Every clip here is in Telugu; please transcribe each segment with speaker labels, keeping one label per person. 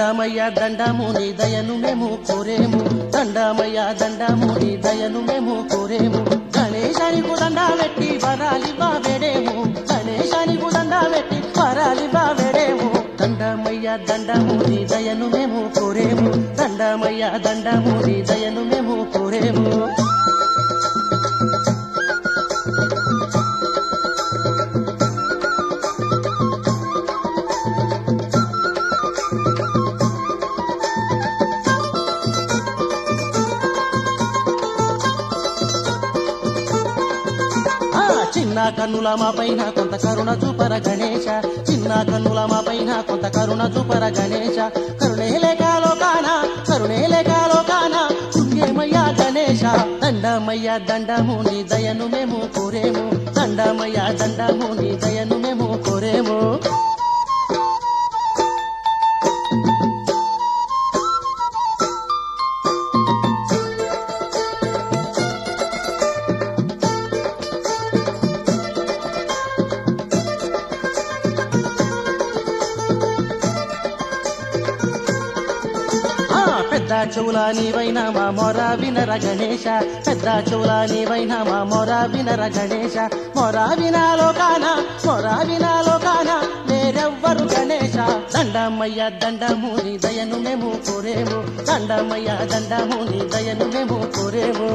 Speaker 1: దండమయ్య దండము నీ దయను మేము కోరేము దండమయ్య దండము నీ దయను మేము కోరేము గణేశానికి దండ పెట్టి వరాలి బాబెడేము గణేశానికి దండ పెట్టి వరాలి బాబెడేము దండమయ్య దండము నీ దయను మేము కోరేము దండమయ్య దండము నీ దయను మేము కోరేము ఆ చిన్న కన్నుల మా పైన కొంత కరుణ చూపర గణేశ చిన్న కన్నుల మా పైన కొంత కరుణ చూపర గణేశ కరుణే లేకాలోకాన కరుణే లేకాలోకాన పుణ్యమయ్యా గణేశ దండమయ్య దండము నీ దయను మేము కోరేము దండమయ్య దండము నీ దయను మేము కోరేము ఆ పెద్ద చెవుల నీవైనా మా మొర వినర గణేశ పెద్ద చెవుల నీవైనా మా మొర వినర గణేశ మొర వినాలోకాన మొర వినాలోకాన వేరెవ్వరు గణేశ దండమయ్య దండము నీ దయను మేము కోరేము దండమయ్య దండము నీ దయను మేము కోరేము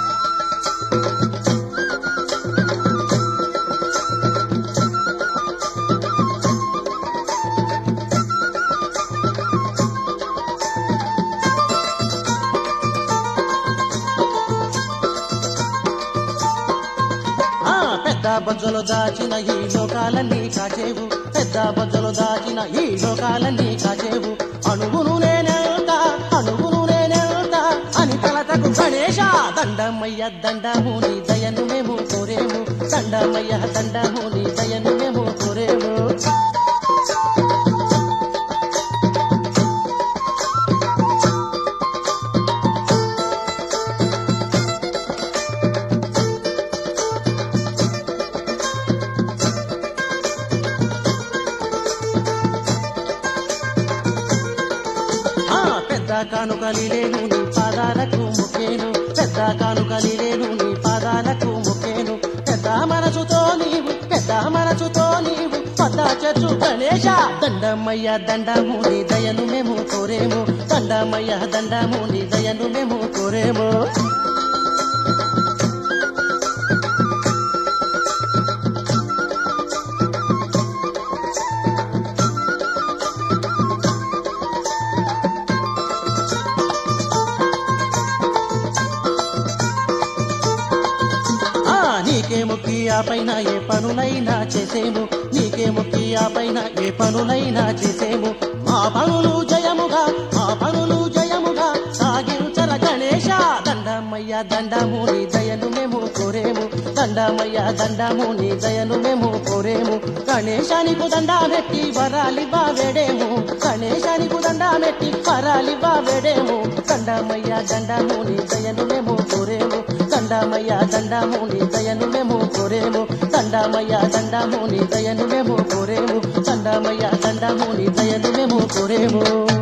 Speaker 1: ఆ పెద్ద బొజ్జలు దాచిన ఈ లోకాలన్నీ కాచేవు పెద్ద బొజ్జలు దాచిన ఈ లోకాలన్నీ కాచేవు అణువును నేనెళ్తా అణువును నేనెళ్తా అని తలతకు గణేశ దండమయ్య దండము నీ దయను మేము కోరేము దండమయ్య దండము నీ దయను మేము కోరేము ఆ పెద్ద కానుకలి లేను నీ పాదాలకు ముఖేను పెద్ద కానుకలి లేను నీ పాదాలకు ముఖేను పెద్ద మనసుతో నీవు పెద్ద మనసుతో నీవు పెద్ద చెట్టు గణేశ దండమయ్య దండము నీ దయను మేము కోరేము దండమయ్య దండము నీ దయను మేము కోరేము ఆ నీకే మొక్కి ఆ పైన ఏ పనులైనా చేసేము నీకే మొక్కి ఆ పైన ఏ పనులైనా చేసేము మా పనులు జయముగా మా పనులు జయముగా సాగించర గణేశ దండమయ్య దండము నీ దయను మేము కోరేము దండమయ్య దండము నీ దయను మేము కోరేము గణేశానికి దండా పెట్టి వరాలి బావేడేము గణేశానికి దండా పెట్టి వరాలి బావేడేము దండమయ్య దండము నీ దయను మేము కోరేము దండమయ్య దండము నీ దయను మేము కోరేము దండమయ్య దండము నీ దయను మేము కోరేము దండమయ్య దండము నీ దయను మేము కోరేము